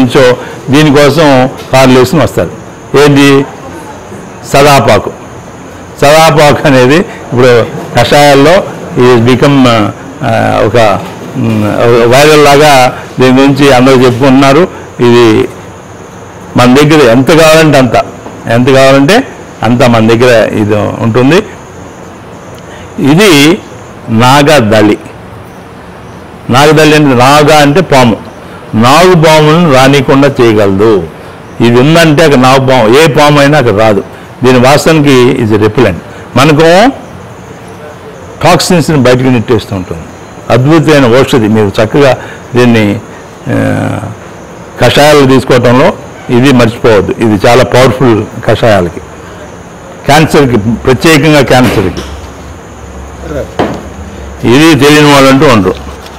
నుంచో దీనికోసం కార్లు వేసుకుని వస్తారు ఏంటి సదాపాకు సదాపాకు అనేది ఇప్పుడు కషాయాల్లో ఈ బికమ్ ఒక వైరల్ లాగా దీని గురించి అందరూ చెప్పుకుంటున్నారు ఇది మన దగ్గర ఎంత కావాలంటే అంత ఎంత కావాలంటే అంత మన దగ్గర ఇది ఉంటుంది ఇది నాగదళి నాగదళి అంటే నాగ అంటే పాము నాగు పాములను రానికుండా చేయగలదు ఇది ఉందంటే అక్కడ నాగు పాము ఏ పాము అయినా అక్కడ రాదు దీని వాసనకి ఇది రెప్యులెంట్ మనకు టాక్సిన్స్ని బయటకు నెట్టేస్తూ ఉంటుంది అద్భుతమైన ఔషధి మీరు చక్కగా దీన్ని ఆ, కషాయాలు తీసుకోవటంలో ఇది మర్చిపోవద్దు ఇది చాలా పవర్ఫుల్ కషాయాలకి క్యాన్సర్కి ప్రత్యేకంగా క్యాన్సర్కి ఇది తెలియని వాళ్ళు అంటూ ఉండరు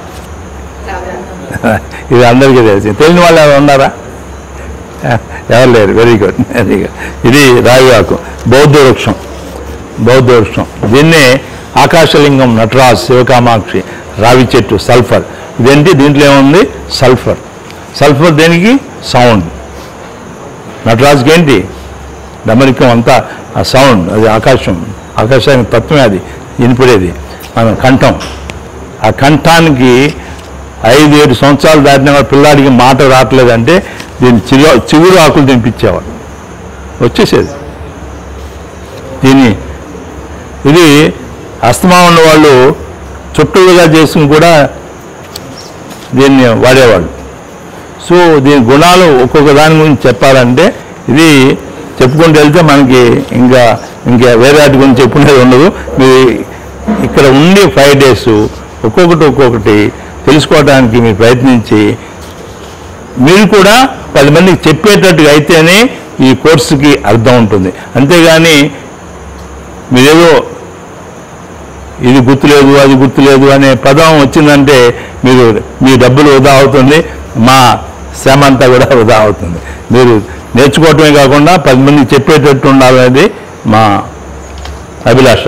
ఇది అందరికీ తెలిసి తెలియని వాళ్ళు ఎవరు ఉన్నారా ఎవరు లేరు వెరీ గుడ్ వెరీ గుడ్ ఇది రావివాకు బౌద్ధ వృక్షం బౌద్ధ వృక్షం దీన్నే ఆకాశలింగం నటరాజ్ శివకామాక్షి రావి చెట్టు సల్ఫర్ ఇదేంటి దీంట్లో ఏముంది సల్ఫర్ సల్ఫర్ దేనికి సౌండ్ నటరాజుకి ఏంటి డమరికం అంతా ఆ సౌండ్ అది ఆకాశం ఆకాశానికి తత్వమే అది వినిపడేది మన కంఠం ఆ కంఠానికి ఐదు ఏడు సంవత్సరాలు దాటిన వాడు పిల్లాడికి మాట రావట్లేదంటే దీన్ని చిరు చిగురు ఆకులు తినిపించేవాడు వచ్చేసేది దీన్ని ఇది అస్తమా ఉన్న వాళ్ళు చుట్టూగా చేసుకుని కూడా దీన్ని వాడేవాళ్ళు సో దీని గుణాలు ఒక్కొక్క దాని గురించి చెప్పాలంటే ఇది చెప్పుకుంటూ వెళ్తే మనకి ఇంకా ఇంకా వేరే వాటి గురించి చెప్పుకునేది ఉండదు మీరు ఇక్కడ ఉండి ఫైవ్ డేస్ ఒక్కొక్కటి ఒక్కొక్కటి తెలుసుకోవడానికి మీరు ప్రయత్నించి మీరు కూడా పది మందికి చెప్పేటట్టుగా అయితేనే ఈ కోర్సుకి అర్థం ఉంటుంది అంతేగాని మీరేదో ఇది గుర్తులేదు అది గుర్తులేదు అనే పదం వచ్చిందంటే మీరు మీ డబ్బులు వృధా అవుతుంది మా శ్రమ అంతా కూడా వృధా అవుతుంది మీరు నేర్చుకోవటమే కాకుండా పది మందికి చెప్పేటట్టు ఉండాలనేది మా అభిలాష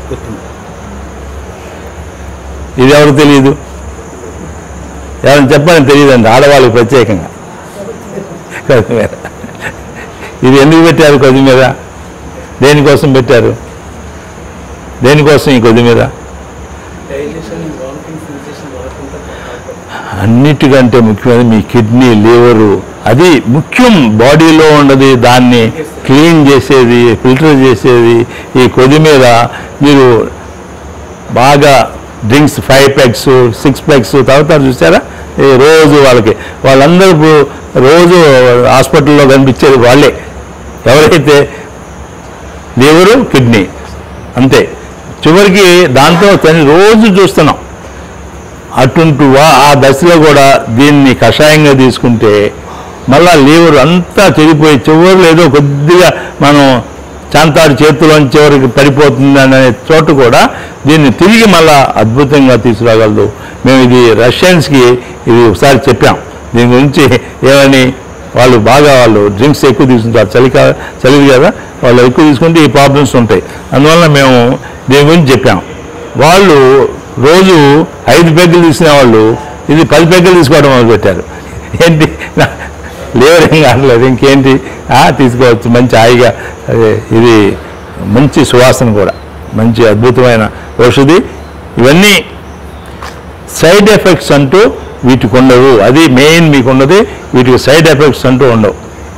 ఇది ఎవరు తెలియదు ఎవరైనా చెప్పని తెలియదండి ఆడవాళ్ళకి ప్రత్యేకంగా కొద్దిమీర ఇది ఎందుకు పెట్టారు కొద్దిమీర దేనికోసం పెట్టారు దేనికోసం ఈ కొద్దిమీర డైజెషన్ వామిటింగ్ సెన్సేషన్ రాకుండా అన్నిటికంటే ముఖ్యమైనది మీ కిడ్నీ లివరు అది ముఖ్యం బాడీలో ఉన్నది దాన్ని క్లీన్ చేసేది ఫిల్టర్ చేసేది ఈ కొద్దిమీర మీరు బాగా drinks five packs six packs తాగుతారు చూసారా ఈ రోజు వాళ్ళకి వాళ్ళందరూ ఇప్పుడు రోజు హాస్పిటల్లో కనిపించేది వాళ్ళే ఎవరైతే లివరు కిడ్నీ అంతే చివరికి దాంతో తను రోజు చూస్తున్నాం అటుంటూ ఆ- ఆ దశలో కూడా దీన్ని కషాయంగా తీసుకుంటే మళ్ళా లీవర్ అంతా చెడిపోయి చివరిలో ఏదో కొద్దిగా మనం చాంతాడు చేతిలోంచి చివరికి పడిపోతుంది అనే చోటు కూడా దీన్ని తిరిగి మళ్ళా అద్భుతంగా తీసుకురాగలదు మేము ఇది రష్యన్స్కి ఇది ఒకసారి చెప్పాం దీని గురించి ఏమని వాళ్ళు బాగా వాళ్ళు డ్రింక్స్ ఎక్కువ తీసుకుంటారు చలికా చలివి కదా వాళ్ళు ఎక్కువ తీసుకుంటే ఈ ప్రాబ్లమ్స్ ఉంటాయి అందువల్ల మేము దీని గురించి చెప్పాం వాళ్ళు రోజు ఐదు పెగ్గులు తీసుకునే వాళ్ళు ఇది పది పెగ్గులు తీసుకోవడం మొదలుపెట్టారు ఏంటి లేవర్ ఏం కావట్లేదు ఇంకేంటి ఆ, తీసుకోవచ్చు మంచి హాయిగా అదే, ఇది మంచి సువాసన కూడా మంచి అద్భుతమైన ఔషధి ఇవన్నీ సైడ్ ఎఫెక్ట్స్ అంటూ వీటికి ఉండవు అది మెయిన్ మీకు ఉన్నది వీటికి సైడ్ ఎఫెక్ట్స్ అంటూ ఉండవు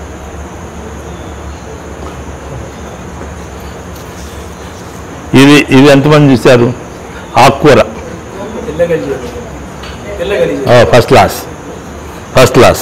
ఇది ఇది ఎంతమంది చూశారు ఆకుకూర తెల్లగలి తెల్లగలి ఫస్ట్ క్లాస్ ఫస్ట్ క్లాస్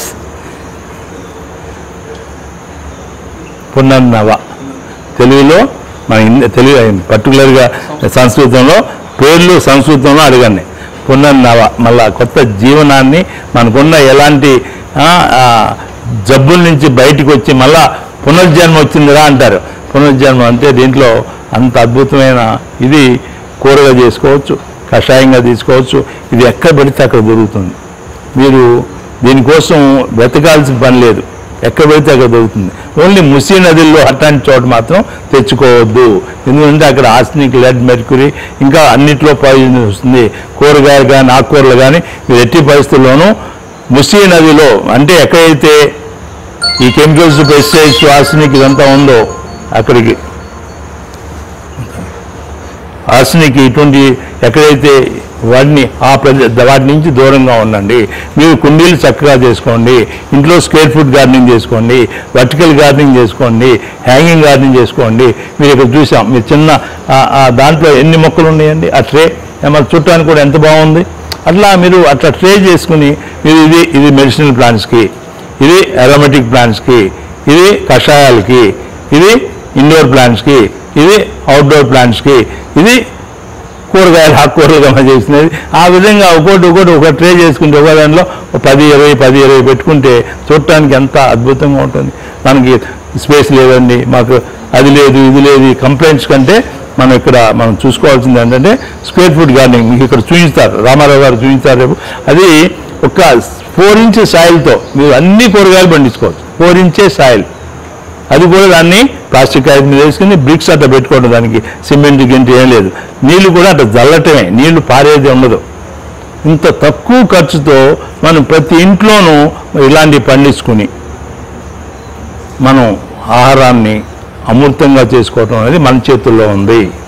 పునర్నవ తెలుగులో మన హిందీ తెలుగు పర్టికులర్గా సంస్కృతంలో పేర్లు సంస్కృతంలో అడగండి పునర్నవ మళ్ళా కొత్త జీవనాన్ని మనకున్న ఎలాంటి ఆ, ఆ, జబ్బుల నుంచి బయటికి వచ్చి మళ్ళా పునర్జన్మ వచ్చిందిరా అంటారు పునర్జన్మ అంటే దీంట్లో అంత అద్భుతమైన ఇది కూరగా చేసుకోవచ్చు కషాయంగా తీసుకోవచ్చు ఇది ఎక్కడ పడితే అక్కడ దొరుకుతుంది మీరు దీనికోసం వెతకాల్సిన పని లేదు ఎక్కడ పడితే అక్కడ దొరుకుతుంది ఓన్లీ ముసి నదుల్లో అట్లాంటి చోట మాత్రం తెచ్చుకోవద్దు ఎందుకంటే అక్కడ ఆస్నిక్ లెడ్ మెర్క్యూరీ ఇంకా అన్నిట్లో పాయిజన్ వస్తుంది కూరగాయలు కానీ ఆకుకూరలు కానీ మీరు ఎట్టి పరిస్థితుల్లోనూ ముసి నదిలో అంటే ఎక్కడైతే ఈ కెమికల్స్ పెస్టిసైడ్స్ ఆర్సనిక్ ఇదంతా ఉందో అక్కడికి ఆర్సనిక్ ఇటువంటి ఎక్కడైతే వాటిని ఆ ప్రదే వాటి నుంచి దూరంగా ఉండండి మీరు కుండీలు చక్కగా చేసుకోండి ఇంట్లో స్క్వేర్ ఫుట్ గార్డెనింగ్ చేసుకోండి వర్టికల్ గార్డెనింగ్ చేసుకోండి హ్యాంగింగ్ గార్డెనింగ్ చేసుకోండి మీరు ఇక్కడ చూసాం మీరు చిన్న ఆ- ఆ దాంట్లో ఎన్ని మొక్కలు ఉన్నాయండి ఆ ట్రే మన చుట్టానికి కూడా ఎంత బాగుంది అట్లా మీరు అట్లా ట్రే చేసుకుని మీరు ఇది ఇది మెడిసినల్ ప్లాంట్స్కి ఇది అరోమేటిక్ ప్లాంట్స్కి ఇది కషాయాలకి ఇది ఇండోర్ ప్లాంట్స్కి ఇది అవుట్డోర్ ప్లాంట్స్కి ఇది కూరగాయలు ఆకుకూరలుగా మనం చేసినది ఆ విధంగా ఒకటి ఒకటి ఒక ట్రే చేసుకుంటే ఒక దానిలో ఒక పది ఇరవై పది ఇరవై పెట్టుకుంటే చూడటానికి ఎంత అద్భుతంగా ఉంటుంది మనకి స్పేస్ లేదండి మాకు అది లేదు ఇది లేదు ఈ కంప్లైంట్స్ కంటే మనం ఇక్కడ మనం చూసుకోవాల్సింది ఏంటంటే స్క్వేర్ ఫుట్ గార్డెనింగ్ మీకు ఇక్కడ చూపిస్తారు రామారావు గారు చూపిస్తారు రేపు అది ఒక ఫోర్ ఇంచ్ సాయిల్తో మీరు అన్ని కూరగాయలు పండించుకోవచ్చు ఫోర్ ఇంచే సాయిల్ అది కూడా దాన్ని ప్లాస్టిక్ ఐదు మీద వేసుకుని బ్రిక్స్ అట్లా పెట్టుకోవడం దానికి సిమెంట్ గింటి ఏం లేదు నీళ్లు కూడా అట్లా జల్లటమే నీళ్లు పారేది ఉండదు ఇంత తక్కువ ఖర్చుతో మనం ప్రతి ఇంట్లోనూ ఇలాంటివి పండించుకుని మనం ఆహారాన్ని అమృతంగా చేసుకోవటం అనేది మన చేతుల్లో ఉంది